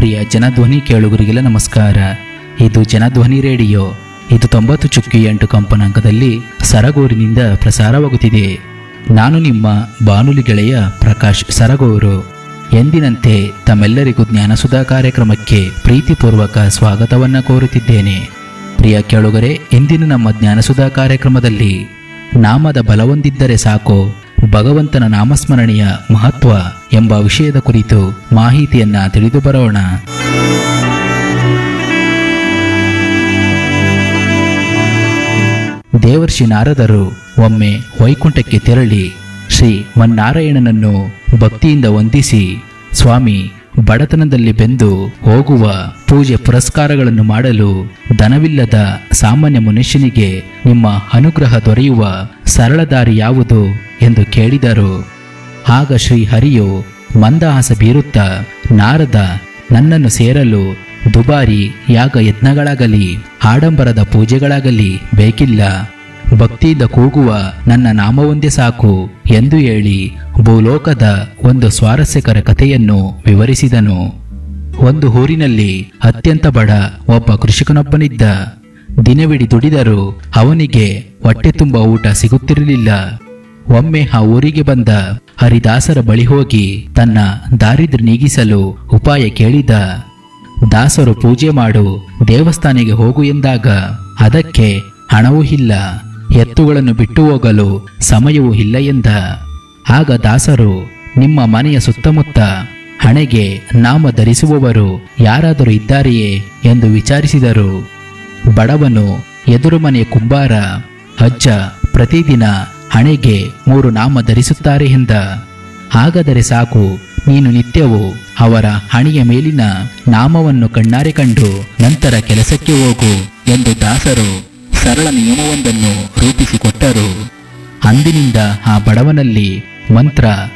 ಪ್ರಿಯ ಜನಧ್ವನಿ ಕೇಳುಗರಿಗೆಲ್ಲ ನಮಸ್ಕಾರ ಇದು ಜನಧ್ವನಿ ರೇಡಿಯೋ ಇದು ತೊಂಬತ್ತು ಚುಕ್ಕಿ ಎಂಟು ಕಂಪನಾಂಕದಲ್ಲಿ ಸರಗೂರಿನಿಂದ ಪ್ರಸಾರವಾಗುತ್ತಿದೆ ನಾನು ನಿಮ್ಮ ಬಾನುಲಿ ಗೆಳೆಯ ಪ್ರಕಾಶ್ ಸರಗೂರು ಎಂದಿನಂತೆ ತಮ್ಮೆಲ್ಲರಿಗೂ ಜ್ಞಾನಸುಧಾ ಕಾರ್ಯಕ್ರಮಕ್ಕೆ ಪ್ರೀತಿಪೂರ್ವಕ ಸ್ವಾಗತವನ್ನು ಕೋರುತ್ತಿದ್ದೇನೆ ಪ್ರಿಯ ಕೇಳುಗರೆ ಇಂದಿನ ನಮ್ಮ ಜ್ಞಾನಸುಧಾ ಕಾರ್ಯಕ್ರಮದಲ್ಲಿ ನಾಮದ ಬಲವೊಂದಿದ್ದರೆ ಸಾಕು ಭಗವಂತನ ನಾಮಸ್ಮರಣೆಯ ಮಹತ್ವ ಎಂಬ ವಿಷಯದ ಕುರಿತು ಮಾಹಿತಿಯನ್ನ ತಿಳಿದು ಬರೋಣ ದೇವರ್ಷಿ ನಾರದರು ಒಮ್ಮೆ ವೈಕುಂಠಕ್ಕೆ ತೆರಳಿ ಶ್ರೀ ಮನ್ನಾರಾಯಣನನ್ನು ಭಕ್ತಿಯಿಂದ ವಂದಿಸಿ ಸ್ವಾಮಿ ಬಡತನದಲ್ಲಿ ಬೆಂದು ಹೋಗುವ ಪೂಜೆ ಪುರಸ್ಕಾರಗಳನ್ನು ಮಾಡಲು ಧನವಿಲ್ಲದ ಸಾಮಾನ್ಯ ಮನುಷ್ಯನಿಗೆ ನಿಮ್ಮ ಅನುಗ್ರಹ ದೊರೆಯುವ ಸರಳ ದಾರಿ ಯಾವುದು ಎಂದು ಕೇಳಿದರು ಆಗ ಶ್ರೀ ಹರಿಯು ಮಂದಹಾಸ ಬೀರುತ್ತಾ ನಾರದ ನನ್ನನ್ನು ಸೇರಲು ದುಬಾರಿ ಯಾಗ ಯತ್ನಗಳಾಗಲಿ ಆಡಂಬರದ ಪೂಜೆಗಳಾಗಲಿ ಬೇಕಿಲ್ಲ ಭಕ್ತಿಯಿಂದ ಕೂಗುವ ನನ್ನ ನಾಮವೊಂದೇ ಸಾಕು ಎಂದು ಹೇಳಿ ಭೂಲೋಕದ ಒಂದು ಸ್ವಾರಸ್ಯಕರ ಕಥೆಯನ್ನು ವಿವರಿಸಿದನು ಒಂದು ಊರಿನಲ್ಲಿ ಅತ್ಯಂತ ಬಡ ಒಬ್ಬ ಕೃಷಿಕನೊಬ್ಬನಿದ್ದ ದಿನವಿಡೀ ದುಡಿದರೂ ಅವನಿಗೆ ಹೊಟ್ಟೆ ತುಂಬ ಊಟ ಸಿಗುತ್ತಿರಲಿಲ್ಲ ಒಮ್ಮೆ ಆ ಊರಿಗೆ ಬಂದ ಹರಿದಾಸರ ಬಳಿ ಹೋಗಿ ತನ್ನ ದಾರಿದ್ರ್ಯ ನೀಗಿಸಲು ಉಪಾಯ ಕೇಳಿದ ದಾಸರು ಪೂಜೆ ಮಾಡು ದೇವಸ್ಥಾನಿಗೆ ಹೋಗು ಎಂದಾಗ ಅದಕ್ಕೆ ಹಣವೂ ಇಲ್ಲ ಎತ್ತುಗಳನ್ನು ಬಿಟ್ಟು ಹೋಗಲು ಸಮಯವೂ ಇಲ್ಲ ಎಂದ ಆಗ ದಾಸರು ನಿಮ್ಮ ಮನೆಯ ಸುತ್ತಮುತ್ತ ಹಣೆಗೆ ನಾಮ ಧರಿಸುವವರು ಯಾರಾದರೂ ಇದ್ದಾರೆಯೇ ಎಂದು ವಿಚಾರಿಸಿದರು ಬಡವನು ಎದುರು ಮನೆಯ ಕುಂಬಾರ ಅಜ್ಜ ಪ್ರತಿದಿನ ಹಣೆಗೆ ಮೂರು ನಾಮ ಧರಿಸುತ್ತಾರೆ ಎಂದ ಹಾಗಾದರೆ ಸಾಕು ನೀನು ನಿತ್ಯವೂ ಅವರ ಹಣೆಯ ಮೇಲಿನ ನಾಮವನ್ನು ಕಣ್ಣಾರೆ ಕಂಡು ನಂತರ ಕೆಲಸಕ್ಕೆ ಹೋಗು ಎಂದು ದಾಸರು ಸರಳ ನಿಯಮವೊಂದನ್ನು ರೂಪಿಸಿಕೊಟ್ಟರು ಅಂದಿನಿಂದ ಆ ಬಡವನಲ್ಲಿ ಮಂತ್ರ